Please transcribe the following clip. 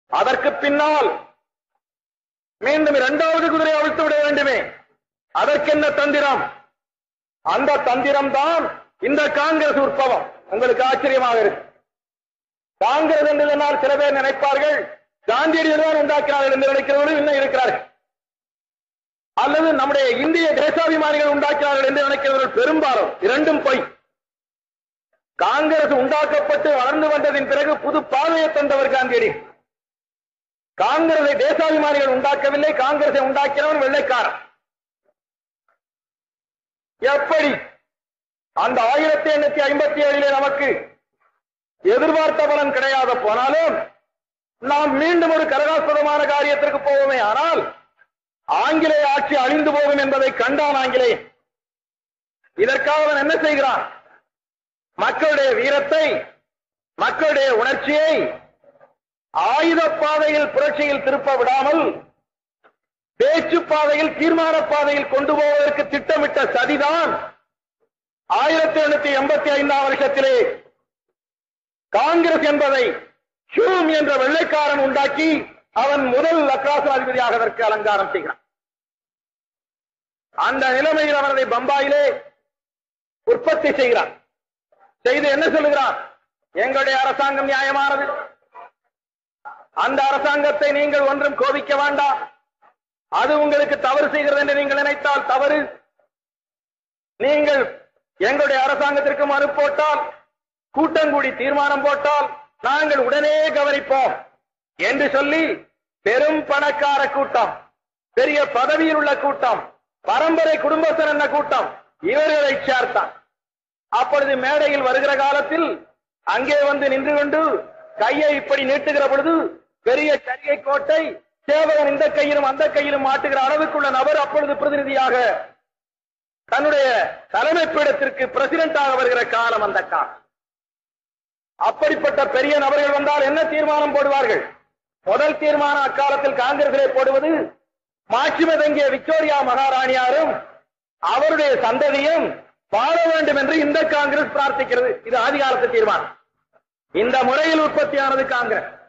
அதற்கு பின்னால் மீண்டும் இரண்டாவது குதிரை அவிழ்த்து விட வேண்டுமே அதற்கென்ன தந்திரம் அந்த தந்திரம் தான் இந்த காங்கிரஸ் உற்பவம் உங்களுக்கு ஆச்சரியமாக இருக்கு காங்கிரஸ் என்று சொன்னால் சில பேர் நினைப்பார்கள் காந்தியடிகள் தான் உண்டாக்கினார்கள் என்று நினைக்கிறவர்கள் இன்னும் இருக்கிறார்கள் அல்லது நம்முடைய இந்திய தேசாபிமானிகள் உண்டாக்கினார்கள் என்று நினைக்கிறவர்கள் பெரும்பாலும் இரண்டும் பொய் காங்கிரஸ் உண்டாக்கப்பட்டு வளர்ந்து வந்ததின் பிறகு புது பாதையை தந்தவர் காந்தியடி காங்கிரஸை தேசாபிமானிகள் உண்டாக்கவில்லை காங்கிரஸை உண்டாக்கினவன் வெள்ளைக்காரன் எப்படி அந்த ஆயிரத்தி எண்ணூத்தி ஐம்பத்தி ஏழிலே நமக்கு எதிர்பார்த்த பலன் கிடையாத போனாலும் நாம் மீண்டும் ஒரு கரகாஸ்பதமான காரியத்திற்கு போவோமே ஆனால் ஆங்கிலேய ஆட்சி அழிந்து போகும் என்பதை கண்டான் ஆங்கிலேயன் இதற்காக அவன் என்ன செய்கிறான் மக்களுடைய வீரத்தை மக்களுடைய உணர்ச்சியை ஆயுத பாதையில் புரட்சியில் திருப்ப விடாமல் பேச்சு பாதையில் தீர்மான பாதையில் கொண்டு போவதற்கு திட்டமிட்ட சதிதான் ஆயிரத்தி எண்ணூத்தி எண்பத்தி ஐந்தாம் வருஷத்திலே காங்கிரஸ் என்பதை ஹியூம் என்ற வெள்ளைக்காரன் உண்டாக்கி அவன் முதல் லக்ராசாதிபதியாக அதற்கு அலங்காரம் செய்கிறான் அந்த நிலைமையில் அவன் அதை பம்பாயிலே உற்பத்தி செய்கிறான் செய்து என்ன சொல்லுகிறான் எங்களுடைய அரசாங்கம் நியாயமானது அந்த அரசாங்கத்தை நீங்கள் ஒன்றும் கோபிக்க வேண்டாம் அது உங்களுக்கு தவறு செய்கிறது என்று நீங்கள் நினைத்தால் தவறு நீங்கள் எங்களுடைய அரசாங்கத்திற்கு மனு போட்டால் கூட்டங்கூடி தீர்மானம் போட்டால் நாங்கள் உடனே கவனிப்போம் என்று சொல்லி பெரும் பணக்கார கூட்டம் பெரிய பதவியில் உள்ள கூட்டம் பரம்பரை குடும்பஸ்தர் என்ற கூட்டம் இவர்களை சேர்த்தான் அப்பொழுது மேடையில் வருகிற காலத்தில் அங்கே வந்து நின்று கொண்டு கையை இப்படி நீட்டுகிற பொழுது பெரிய கரிகை கோட்டை சேவகன் இந்த கையிலும் அந்த கையிலும் மாட்டுகிற அளவுக்குள்ள நபர் அப்பொழுது பிரதிநிதியாக தன்னுடைய தலைமை பீடத்திற்கு பிரசிடென்டாக வருகிற காலம் அந்த காலம் அப்படிப்பட்ட பெரிய நபர்கள் வந்தால் என்ன தீர்மானம் போடுவார்கள் முதல் தீர்மானம் அக்காலத்தில் காங்கிரசிலே போடுவது மாட்சிமை தங்கிய விக்டோரியா மகாராணியாரும் அவருடைய சந்ததியும் வாழ வேண்டும் என்று இந்த காங்கிரஸ் பிரார்த்திக்கிறது இது ஆதிகாலத்து தீர்மானம் இந்த முறையில் உற்பத்தியானது காங்கிரஸ்